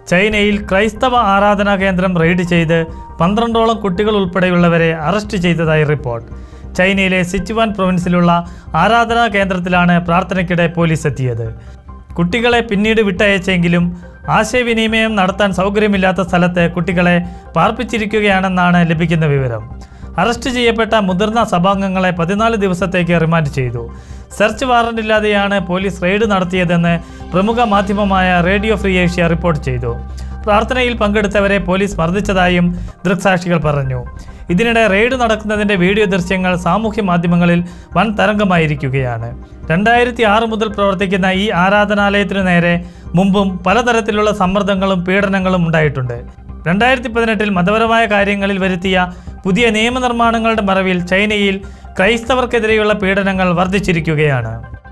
ചൈനയിൽ ക്രൈസ്തവ ആരാധനാ കേന്ദ്രം റെയ്ഡ് ചെയ്ത് പന്ത്രണ്ടോളം കുട്ടികൾ ഉൾപ്പെടെയുള്ളവരെ അറസ്റ്റ് ചെയ്തതായി റിപ്പോർട്ട് ചൈനയിലെ സിച്ചുവാൻ പ്രൊവിൻസിലുള്ള ആരാധനാ കേന്ദ്രത്തിലാണ് പ്രാർത്ഥനയ്ക്കിടെ പോലീസ് എത്തിയത് കുട്ടികളെ പിന്നീട് വിട്ടയച്ചെങ്കിലും ആശയവിനിമയം നടത്താൻ സൗകര്യമില്ലാത്ത സ്ഥലത്ത് കുട്ടികളെ പാർപ്പിച്ചിരിക്കുകയാണെന്നാണ് ലഭിക്കുന്ന വിവരം അറസ്റ്റ് ചെയ്യപ്പെട്ട മുതിർന്ന സഭാംഗങ്ങളെ പതിനാല് ദിവസത്തേക്ക് റിമാൻഡ് ചെയ്തു സെർച്ച് വാറന്റ് ഇല്ലാതെയാണ് പോലീസ് റെയ്ഡ് നടത്തിയതെന്ന് പ്രമുഖ മാധ്യമമായ റേഡിയോ ഫ്രീ ഏഷ്യ റിപ്പോർട്ട് ചെയ്തു പ്രാർത്ഥനയിൽ പങ്കെടുത്തവരെ പോലീസ് മർദ്ദിച്ചതായും ദൃക്സാക്ഷികൾ പറഞ്ഞു ഇതിനിടെ റെയ്ഡ് നടക്കുന്നതിൻ്റെ വീഡിയോ ദൃശ്യങ്ങൾ സാമൂഹ്യ മാധ്യമങ്ങളിൽ വൻ തരംഗമായിരിക്കുകയാണ് രണ്ടായിരത്തി ആറ് മുതൽ പ്രവർത്തിക്കുന്ന ഈ ആരാധനാലയത്തിനു നേരെ മുമ്പും പലതരത്തിലുള്ള സമ്മർദ്ദങ്ങളും പീഡനങ്ങളും ഉണ്ടായിട്ടുണ്ട് രണ്ടായിരത്തി പതിനെട്ടിൽ മതപരമായ കാര്യങ്ങളിൽ വരുത്തിയ പുതിയ നിയമനിർമ്മാണങ്ങളുടെ മറവിൽ ചൈനയിൽ ക്രൈസ്തവർക്കെതിരെയുള്ള പീഡനങ്ങൾ വർദ്ധിച്ചിരിക്കുകയാണ്